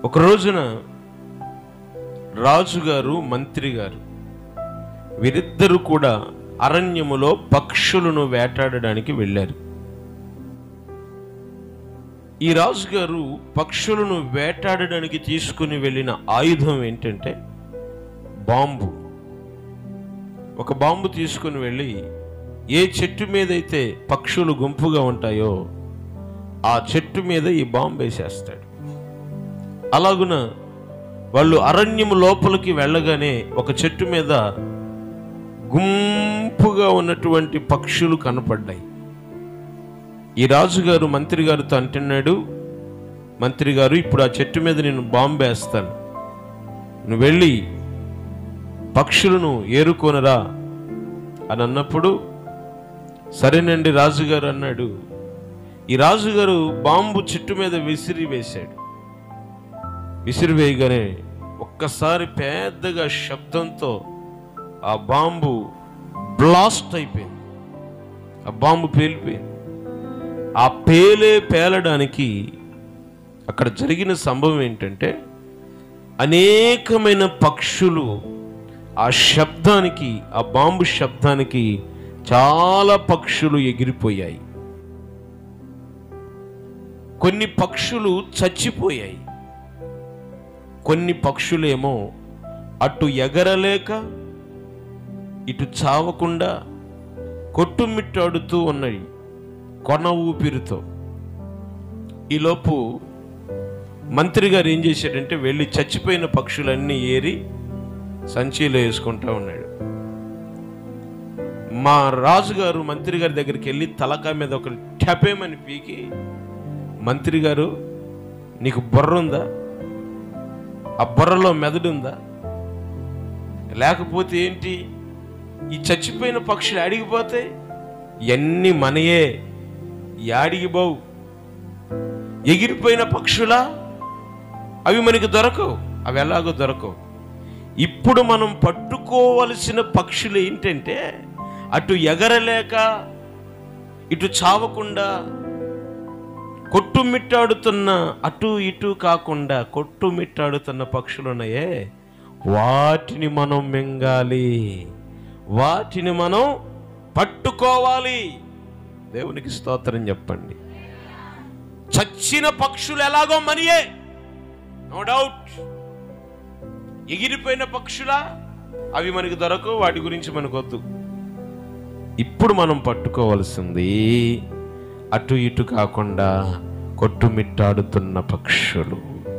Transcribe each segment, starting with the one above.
ఒక రోజున రాజుగారు మంత్రి గారు వీరిద్దరూ కూడా అరణ్యములో పక్షులను వేటాడడానికి వెళ్ళారు ఈ రాజుగారు పక్షులను వేటాడడానికి తీసుకుని వెళ్ళిన ఆయుధం ఏంటంటే బాంబు ఒక బాంబు తీసుకుని వెళ్ళి ఏ చెట్టు మీదైతే పక్షులు గుంపుగా ఉంటాయో ఆ చెట్టు మీద ఈ బాంబు వేసేస్తాడు అలాగున వాళ్ళు అరణ్యము లోపలికి వెళ్ళగానే ఒక చెట్టు మీద గుంపుగా ఉన్నటువంటి పక్షులు కనపడ్డాయి ఈ రాజుగారు మంత్రి గారితో అంటున్నాడు మంత్రి గారు ఇప్పుడు ఆ చెట్టు మీద నేను బాంబు వేస్తాను నువ్వు వెళ్ళి పక్షులను ఏరుకోనరా అని అన్నప్పుడు సరేనండి రాజుగారు అన్నాడు ఈ రాజుగారు బాంబు చెట్టు మీద విసిరి వేశాడు విసిరి వేయగానే ఒక్కసారి పెద్దగా శబ్దంతో ఆ బాంబు బ్లాస్ట్ అయిపోయింది ఆ బాంబు పేలిపోయింది ఆ పేలే పేలడానికి అక్కడ జరిగిన సంభవం ఏంటంటే అనేకమైన పక్షులు ఆ శబ్దానికి ఆ బాంబు శబ్దానికి చాలా పక్షులు ఎగిరిపోయాయి కొన్ని పక్షులు చచ్చిపోయాయి కొన్ని పక్షులేమో అటు ఎగరలేక ఇటు చావకుండా కొట్టుమిట్టాడుతూ ఉన్నాయి కొన ఊపిరితో ఈలోపు మంత్రి గారు ఏం చేశాడంటే వెళ్ళి చచ్చిపోయిన పక్షులన్నీ ఏరి సంచిలో వేసుకుంటా ఉన్నాడు మా రాజుగారు మంత్రి గారి దగ్గరికి వెళ్ళి తలకాయ మీద ఒక టపేమని పీకి మంత్రి గారు నీకు బుర్ర ఉందా ఆ బుర్రలో మెదడు ఉందా లేకపోతే ఏంటి ఈ చచ్చిపోయిన పక్షులు అడిగిపోతే ఎన్ని మనయే యాడికి బావు ఎగిరిపోయిన పక్షులా అవి మనకి దొరకవు అవి ఎలాగో దొరకవు ఇప్పుడు మనం పట్టుకోవలసిన పక్షులు ఏంటంటే అటు ఎగరలేక ఇటు చావకుండా కొట్టుమిట్టాడుతున్న అటు ఇటు కాకుండా కొట్టుమిట్టాడుతున్న పక్షులు ఉన్నాయే వాటిని మనం మింగాలి వాటిని మనం పట్టుకోవాలి దేవునికి స్తోత్రం చెప్పండి చచ్చిన పక్షులు ఎలాగో మనియే నో డౌట్ ఎగిరిపోయిన పక్షులా అవి మనకి దొరకవు వాటి గురించి మనకు వద్దు ఇప్పుడు మనం పట్టుకోవాల్సింది అటు ఇటు కాకుండా కొట్టుమిట్టాడుతున్న పక్షులు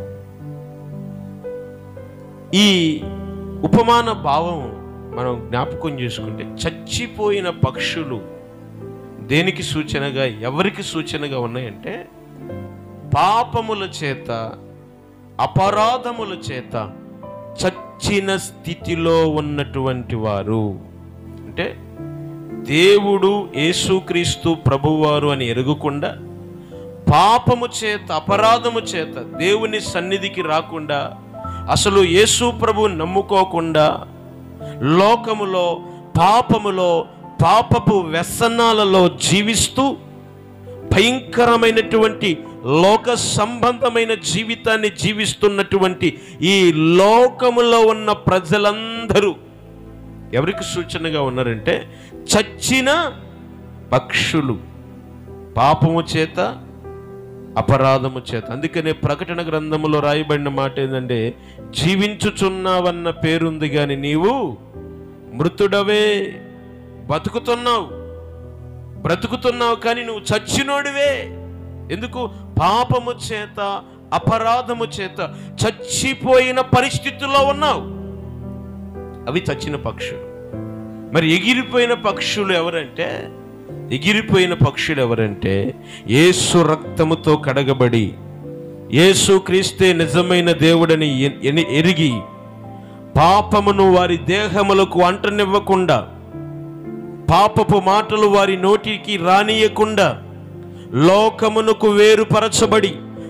ఈ ఉపమాన భావం మనం జ్ఞాపకం చేసుకుంటే చచ్చిపోయిన పక్షులు దేనికి సూచనగా ఎవరికి సూచనగా ఉన్నాయంటే పాపముల చేత అపరాధముల చేత చచ్చిన స్థితిలో ఉన్నటువంటి వారు అంటే దేవుడు యేసుక్రీస్తు ప్రభువారు అని ఎరుగుకుండా పాపము చేత అపరాధము చేత దేవుని సన్నిధికి రాకుండా అసలు యేసు ప్రభు నమ్ముకోకుండా లోకములో పాపములో పాపపు వ్యసనాలలో జీవిస్తూ భయంకరమైనటువంటి లోక సంబంధమైన జీవితాన్ని జీవిస్తున్నటువంటి ఈ లోకములో ఉన్న ప్రజలందరూ ఎవరికి సూచనగా ఉన్నారంటే చచ్చిన పక్షులు పాపము చేత అపరాధము చేత అందుకనే ప్రకటన గ్రంథములో రాయబడిన మాట ఏంటంటే జీవించుచున్నావన్న పేరుంది కానీ నీవు మృతుడవే బతుకుతున్నావు బ్రతుకుతున్నావు కానీ నువ్వు చచ్చినోడివే ఎందుకు పాపము చేత అపరాధము చేత చచ్చిపోయిన పరిస్థితుల్లో ఉన్నావు అవి చచ్చిన పక్షులు మరి ఎగిరిపోయిన పక్షులు ఎవరంటే ఎగిరిపోయిన పక్షులు ఎవరంటే యేసు రక్తముతో కడగబడి యేసు క్రీస్తే నిజమైన దేవుడని ఎ- ఎని- ఎరిగి పాపమును వారి దేహములకు అంటనివ్వకుండా పాపపు మాటలు వారి నోటికి రానియకుండా లోకమునకు వేరుపరచబడి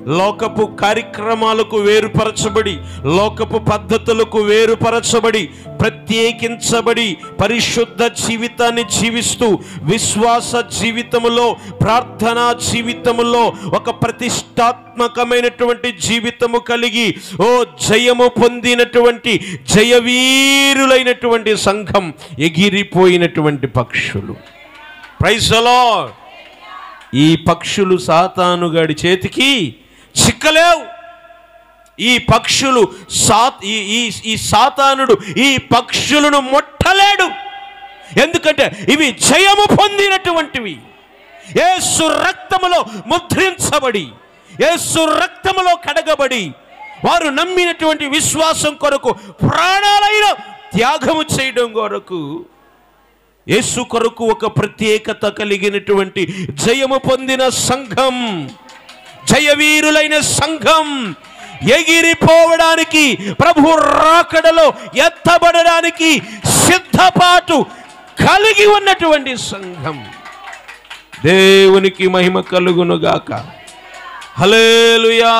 లోకపు కార్యక్రమాలకు వేరుపరచబడి లోకపు పద్ధతులకు వేరుపరచబడి ప్రత్యేకించబడి పరిశుద్ధ జీవితాన్ని జీవిస్తూ విశ్వాస జీవితములో ప్రార్థనా జీవితములో ఒక ప్రతిష్టాత్మకమైనటువంటి జీవితము కలిగి ఓ జయము పొందినటువంటి జయవీరులైనటువంటి సంఘం ఎగిరిపోయినటువంటి పక్షులు ప్రైజలో ఈ పక్షులు సాతానుగాడి చేతికి చిక్కలేవు ఈ పక్షులు సా ఈ ఈ- ఈ సాతానుడు ఈ పక్షులను ముట్టలేడు ఎందుకంటే ఇవి జయము పొందినటువంటివి యేసు రక్తములో ముద్రించబడి యేసు రక్తములో కడగబడి వారు నమ్మినటువంటి విశ్వాసం కొరకు ప్రాణాలైన త్యాగము చేయడం కొరకు యేసు కొరకు ఒక ప్రత్యేకత కలిగినటువంటి జయము పొందిన సంఘం జయవీరులైన సంఘం ఎగిరిపోవడానికి ప్రభు రాకడలో ఎత్తబడడానికి సిద్ధపాటు కలిగి ఉన్నటువంటి సంఘం దేవునికి మహిమ కలుగునుగాక హలేలుయా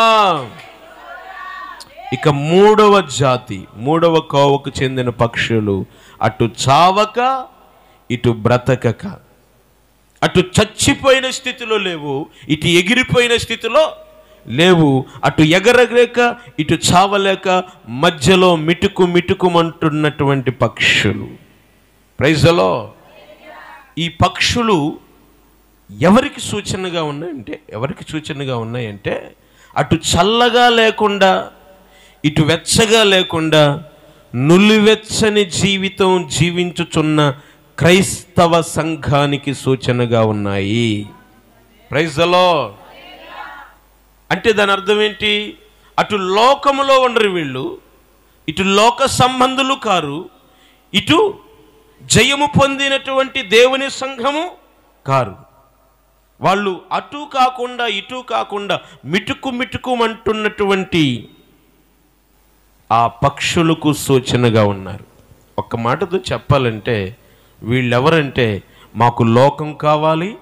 ఇక మూడవ జాతి మూడవ కోవకు చెందిన పక్షులు అటు చావక ఇటు బ్రతకక అటు చచ్చిపోయిన స్థితిలో లేవు ఇటు ఎగిరిపోయిన స్థితిలో లేవు అటు ఎగరలేక ఇటు చావలేక మధ్యలో మిటుకు మిటుకుమంటున్నటువంటి పక్షులు ప్రైజలో ఈ పక్షులు ఎవరికి సూచనగా ఉన్నాయంటే ఎవరికి సూచనగా ఉన్నాయంటే అటు చల్లగా లేకుండా ఇటు వెచ్చగా లేకుండా నులివెచ్చని జీవితం జీవించుచున్న క్రైస్తవ సంఘానికి సూచనగా ఉన్నాయి ప్రైజలో అంటే దాని అర్థం ఏంటి అటు లోకములో ఉండరు వీళ్ళు ఇటు లోక సంబంధులు కారు ఇటు జయము పొందినటువంటి దేవుని సంఘము కారు వాళ్ళు అటు కాకుండా ఇటు కాకుండా మిటుకు మిటుకుమంటున్నటువంటి ఆ పక్షులకు సూచనగా ఉన్నారు ఒక్క మాటతో చెప్పాలంటే వీళ్ళెవరంటే మాకు లోకం కావాలి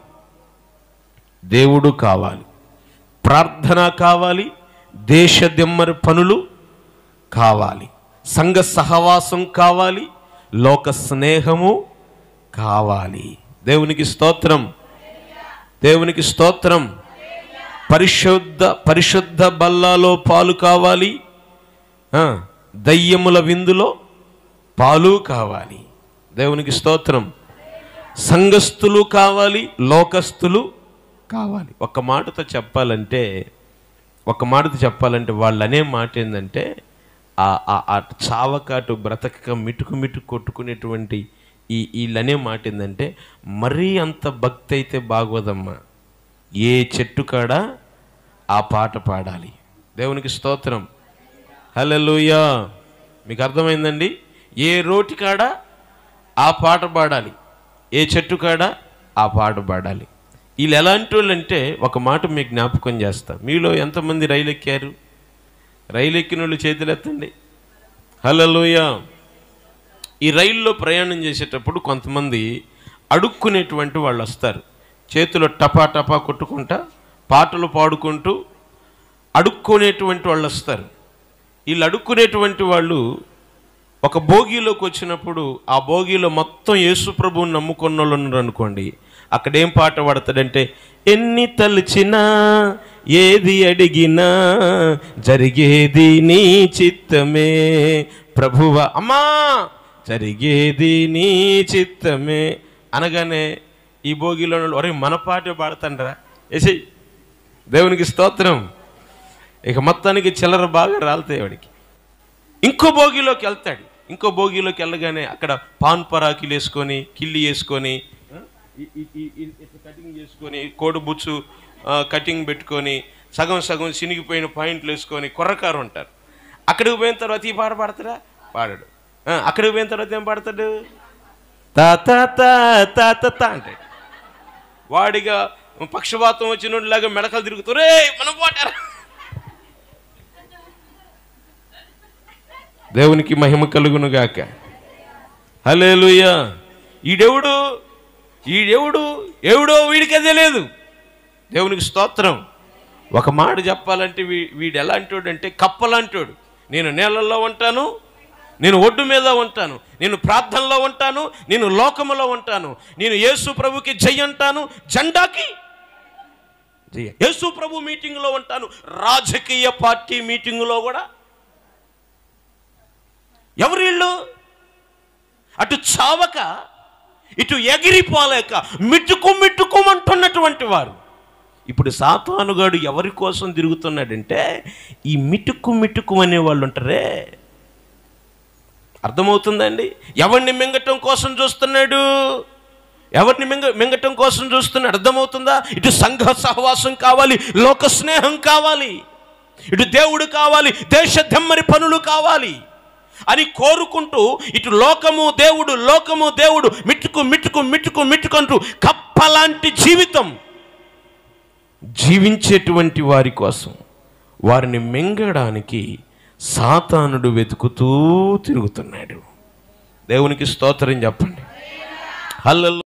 దేవుడు కావాలి ప్రార్థన కావాలి దేశ దిమ్మరి పనులు కావాలి సంఘ సహవాసం కావాలి లోక స్నేహము కావాలి దేవునికి స్తోత్రం దేవునికి స్తోత్రం పరిశుద్ధ పరిశుద్ధ బల్లాలో పాలు కావాలి ఆ, దయ్యముల విందులో పాలు కావాలి దేవునికి స్తోత్రం సంఘస్థులు కావాలి లోకస్తులు కావాలి ఒక మాటతో చెప్పాలంటే ఒక మాటతో చెప్పాలంటే వాళ్ళు అనే మాట ఏంటంటే ఆ ఆ- ఆ చావకాటు బ్రతకక మిటుకు మిటుకు కొట్టుకునేటువంటి ఈ వీళ్ళనే మాట ఏంటంటే మరీ అంత భక్తి అయితే బాగోదమ్మా ఏ చెట్టు కాడ ఆ పాట పాడాలి దేవునికి స్తోత్రం హల్లెలూయా మీకు అర్థమైందండి ఏ రోటి కాడ ఆ పాట పాడాలి ఏ చెట్టు కాడ ఆ పాట పాడాలి వీళ్ళు ఎలాంటి వాళ్ళు అంటే ఒక మాట మీకు జ్ఞాపకం చేస్తా మీలో ఎంతమంది రైలు ఎక్కారు రైలు ఎక్కిన వాళ్ళు చేతులు ఎత్తండి హల్లెలూయా ఈ రైల్లో ప్రయాణం చేసేటప్పుడు కొంతమంది అడుక్కునేటువంటి వాళ్ళు వస్తారు చేతిలో టపా టపా కొట్టుకుంటా పాటలు పాడుకుంటూ అడుక్కునేటువంటి వాళ్ళు వస్తారు వీళ్ళు అడుక్కునేటువంటి వాళ్ళు ఒక భోగిలోకి వచ్చినప్పుడు ఆ భోగిలో మొత్తం యేసు ప్రభువుని నమ్ముకున్న వాళ్ళు ఉన్నారు అనుకోండి అక్కడ ఏం పాట పాడతాడంటే ఎన్ని తలిచినా ఏది అడిగినా జరిగేది నీ చిత్తమే ప్రభువ అమ్మా జరిగేది నీ చిత్తమే అనగానే ఈ భోగిలో ఉన్న వాళ్ళు, ఒరే మన పాటే పాడతాండ్రా వేసి దేవునికి స్తోత్రం ఇక మొత్తానికి చిల్లర బాగా రాలుతాయి వాడికి ఇంకో భోగిలోకి వెళ్తాడు ఇంకో భోగిలోకి వెళ్ళగానే అక్కడ పాన్ పరాకిలు వేసుకొని కిల్లి వేసుకొని ఆ, ఈ- ఈ- ఈ- ఈ- ఇట్లా కటింగ్ చేసుకొని కోడి బుచ్చు ఆ, కటింగ్ పెట్టుకొని సగం సగం చినిగిపోయిన పాయింట్లు వేసుకొని కుర్రకారు ఉంటారు అక్కడికి పోయిన తర్వాత ఈ పాట పాడతాడా పాడాడు ఆ, అక్కడికి పోయిన తర్వాత ఏం పాడతాడు తా తా తా తా తా తా అంటాడు వాడిగా పక్షపాతం వచ్చినలాగా మెడకలు తిరుగుతూ రే మనం పోటారా దేవునికి మహిమ కలుగును గాక హలేలుయా ఈడెవుడు ఈడెవుడు ఎవడో వీడికి తెలియదు దేవునికి స్తోత్రం ఒక మాట చెప్పాలంటే వీ వీడు ఎలాంటోడు అంటే కప్పలాంటోడు నేను నీళ్ళల్లో ఉంటాను నేను ఒడ్డు మీద ఉంటాను నేను ప్రార్థనలో ఉంటాను నేను లోకములో ఉంటాను నేను యేసు ప్రభుకి జై అంటాను జెండాకి జై యేసు ప్రభు మీటింగ్లో ఉంటాను రాజకీయ పార్టీ మీటింగులో కూడా ఎవరు వీళ్ళు అటు చావక ఇటు ఎగిరిపోలేక మిట్టుకు మిట్టుకోమంటున్నటువంటి వారు ఇప్పుడు సాతానుగాడు ఎవరి కోసం తిరుగుతున్నాడంటే ఈ మిటుకు మిటుకు అనే వాళ్ళు ఉంటారే అర్థమవుతుందండి ఎవరిని మింగటం కోసం చూస్తున్నాడు ఎవరిని మింగ మింగటం కోసం చూస్తున్నాడు అర్థమవుతుందా ఇటు సంఘ సహవాసం కావాలి లోక స్నేహం కావాలి ఇటు దేవుడు కావాలి దేశ దెమ్మరి పనులు కావాలి అని కోరుకుంటూ ఇటు లోకము దేవుడు లోకము దేవుడు మిట్టుకు మిట్టుకు మిట్టుకు మిట్టుకుంటూ కప్పలాంటి జీవితం జీవించేటువంటి వారి కోసం వారిని మింగడానికి సాతానుడు వెతుకుతూ తిరుగుతున్నాడు దేవునికి స్తోత్రం చెప్పండి హల్లెలూయా